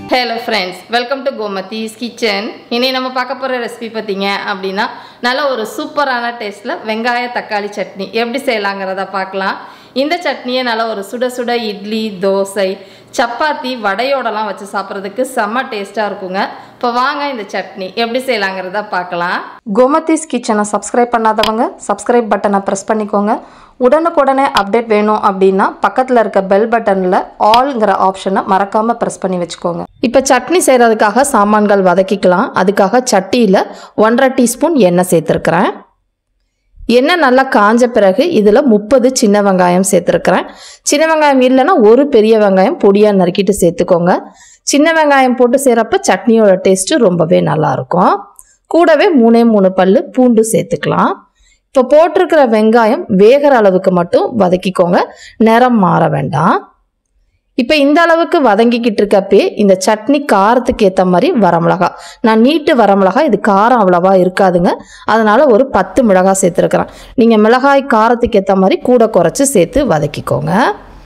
hello friends welcome to Gomathi's kitchen இனி நம்ம பார்க்க போகிற ரெசிபி பார்த்தீங்க அப்படின்னா நல்ல ஒரு சூப்பரான டேஸ்ட்டில் வெங்காய தக்காளி சட்னி எப்படி செய்யலாங்கிறத பார்க்கலாம் இந்த சட்னியை நல்லா ஒரு சுட சுட இட்லி தோசை சப்பாத்தி வடையோடலாம் வச்சு சாப்பிட்றதுக்கு செம்ம டேஸ்ட்டாக இருக்குங்க இப்போ வாங்க இந்த சட்னி எப்படி செய்யலாங்கிறத பார்க்கலாம் கோமதிஸ் கிச்சனை சப்ஸ்கிரைப் பண்ணாதவங்க சப்ஸ்கிரைப் பட்டனை ப்ரெஸ் பண்ணிக்கோங்க உடனுக்குடனே அப்டேட் வேணும் அப்படின்னா பக்கத்தில் இருக்க பெல் பட்டனில் ஆல்ங்கிற ஆப்ஷனை மறக்காமல் ப்ரெஸ் பண்ணி வச்சுக்கோங்க இப்போ சட்னி செய்கிறதுக்காக சாமான்கள் வதக்கிக்கலாம் அதுக்காக சட்டியில் ஒன்றரை டீஸ்பூன் எண்ணெய் சேர்த்துருக்குறேன் எண்ணெய் நல்லா காஞ்ச பிறகு இதில் முப்பது சின்ன வெங்காயம் சேர்த்துருக்குறேன் சின்ன வெங்காயம் இல்லைன்னா ஒரு பெரிய வெங்காயம் பொடியாக நறுக்கிட்டு சேர்த்துக்கோங்க சின்ன வெங்காயம் போட்டு செய்கிறப்ப சட்னியோட டேஸ்ட்டு ரொம்பவே நல்லாயிருக்கும் கூடவே மூணே மூணு பல் பூண்டு சேர்த்துக்கலாம் இப்போ போட்டிருக்கிற வெங்காயம் வேகிற அளவுக்கு மட்டும் வதக்கிக்கோங்க நிறம் மாற வேண்டாம் இப்போ இந்த அளவுக்கு வதங்கிக்கிட்டு இருக்கப்பே இந்த சட்னி காரத்துக்கு ஏற்ற மாதிரி வரமிளகா நான் நீட்டு வரமிளகா இது காரம் அவ்வளவா இருக்காதுங்க அதனால ஒரு பத்து மிளகாய் சேர்த்துருக்குறேன் நீங்கள் மிளகாய் காரத்துக்கு ஏற்ற மாதிரி கூட குறைச்சி சேர்த்து வதக்கிக்கோங்க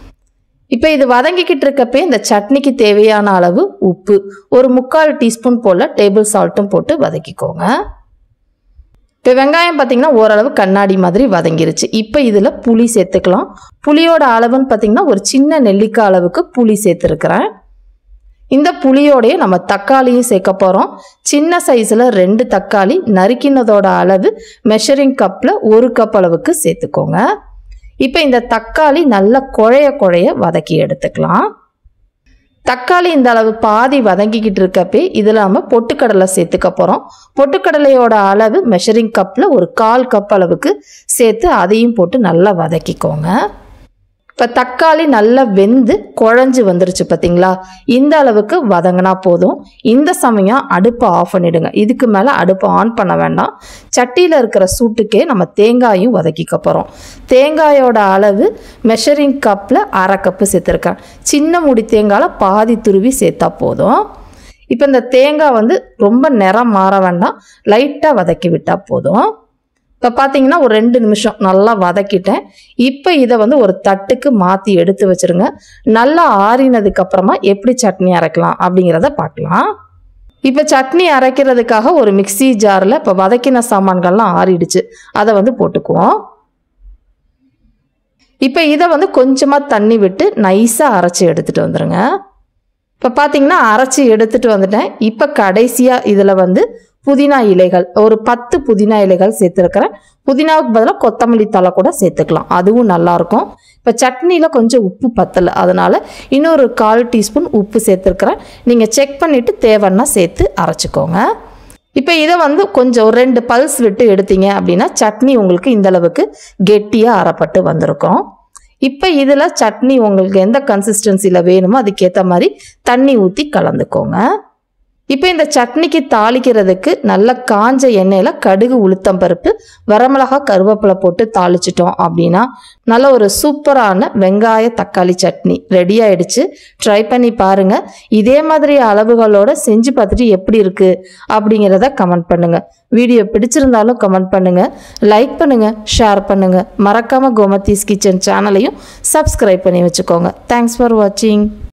இப்போ இது வதங்கிக்கிட்டு இருக்கப்பே இந்த சட்னிக்கு தேவையான அளவு உப்பு ஒரு முக்கால் டீஸ்பூன் போல் டேபிள் சால்ட்டும் போட்டு வதக்கிக்கோங்க இப்போ வெங்காயம் பார்த்தீங்கன்னா ஓரளவு கண்ணாடி மாதிரி வதங்கிருச்சு இப்போ இதில் புளி சேர்த்துக்கலாம் புளியோட அளவுன்னு பார்த்தீங்கன்னா ஒரு சின்ன நெல்லிக்காய் அளவுக்கு புளி சேர்த்துருக்குறேன் இந்த புளியோடைய நம்ம தக்காளியும் சேர்க்க போகிறோம் சின்ன சைஸில் ரெண்டு தக்காளி நறுக்கினதோட அளவு மெஷரிங் கப்பில் ஒரு கப் அளவுக்கு சேர்த்துக்கோங்க இப்போ இந்த தக்காளி நல்லா குழைய குழைய வதக்கி எடுத்துக்கலாம் தக்காளி இந்த அளவு பாதி வதங்கிக்கிட்டு இருக்கப்பே இதில் நம்ம பொட்டுக்கடலை சேர்த்துக்க போகிறோம் பொட்டுக்கடலையோட அளவு மெஷரிங் கப்பில் ஒரு கால் கப் அளவுக்கு சேர்த்து அதையும் போட்டு நல்லா வதக்கிக்கோங்க இப்போ தக்காளி நல்லா வெந்து குழஞ்சி வந்துருச்சு பார்த்தீங்களா இந்த அளவுக்கு வதங்கினா போதும் இந்த சமயம் அடுப்பை ஆஃப் பண்ணிடுங்க இதுக்கு மேலே அடுப்பை ஆன் பண்ண வேண்டாம் சட்டியில் இருக்கிற சூட்டுக்கே நம்ம தேங்காயும் வதக்கிக்க போகிறோம் தேங்காயோட அளவு மெஷரிங் கப்பில் அரை கப்பு சேர்த்துருக்கேன் சின்ன முடி தேங்காயில் பாதி துருவி சேர்த்தா போதும் இப்போ இந்த தேங்காய் வந்து ரொம்ப நிறம் மாற வேண்டாம் லைட்டாக வதக்கி விட்டால் போதும் இப்போ பார்த்தீங்கன்னா ஒரு ரெண்டு நிமிஷம் நல்லா வதக்கிட்டேன் இப்போ இதை வந்து ஒரு தட்டுக்கு மாற்றி எடுத்து வச்சுருங்க நல்லா ஆறினதுக்கு அப்புறமா எப்படி சட்னி அரைக்கலாம் அப்படிங்கிறத பார்க்கலாம் இப்போ சட்னி அரைக்கிறதுக்காக ஒரு மிக்சி ஜாரில் இப்போ வதக்கின சாமான்கள்லாம் ஆறிடுச்சு அதை வந்து போட்டுக்குவோம் இப்போ இதை வந்து கொஞ்சமாக தண்ணி விட்டு நைஸாக அரைச்சி எடுத்துகிட்டு வந்துடுங்க இப்போ பார்த்தீங்கன்னா அரைச்சி எடுத்துகிட்டு வந்துட்டேன் இப்போ கடைசியாக இதில் வந்து புதினா இலைகள் ஒரு பத்து புதினா இலைகள் சேர்த்துருக்கிறேன் புதினாவுக்கு பதிலாக கொத்தமல்லி தலை கூட சேர்த்துக்கலாம் அதுவும் நல்லாயிருக்கும் இப்போ சட்னியில் கொஞ்சம் உப்பு பத்தலை அதனால் இன்னொரு கால் டீஸ்பூன் உப்பு சேர்த்துருக்குறேன் நீங்கள் செக் பண்ணிவிட்டு தேவைன்னா சேர்த்து அரைச்சிக்கோங்க இப்போ இதை வந்து கொஞ்சம் ஒரு ரெண்டு பல்ஸ் விட்டு எடுத்தீங்க அப்படின்னா சட்னி உங்களுக்கு இந்த அளவுக்கு கெட்டியாக அரைப்பட்டு வந்திருக்கும் இப்போ இதில் சட்னி உங்களுக்கு எந்த கன்சிஸ்டன்சியில் வேணுமோ அதுக்கேற்ற மாதிரி தண்ணி ஊற்றி கலந்துக்கோங்க இப்போ இந்த சட்னிக்கு தாளிக்கிறதுக்கு நல்ல காஞ்ச எண்ணெயில் கடுகு உளுத்தம் பருப்பு வரமிளகா கருவேப்பிலை போட்டு தாளிச்சிட்டோம் அப்படின்னா நல்ல ஒரு சூப்பரான வெங்காய தக்காளி சட்னி ரெடி ஆயிடுச்சு ட்ரை பண்ணி பாருங்கள் இதே மாதிரி அளவுகளோட செஞ்சு பார்த்துட்டு எப்படி இருக்குது அப்படிங்கிறத கமெண்ட் பண்ணுங்கள் வீடியோ பிடிச்சிருந்தாலும் கமெண்ட் பண்ணுங்கள் லைக் பண்ணுங்கள் ஷேர் பண்ணுங்கள் மறக்காமல் கோமதீஸ் கிச்சன் சேனலையும் சப்ஸ்கிரைப் பண்ணி வச்சுக்கோங்க தேங்க்ஸ் ஃபார் வாட்சிங்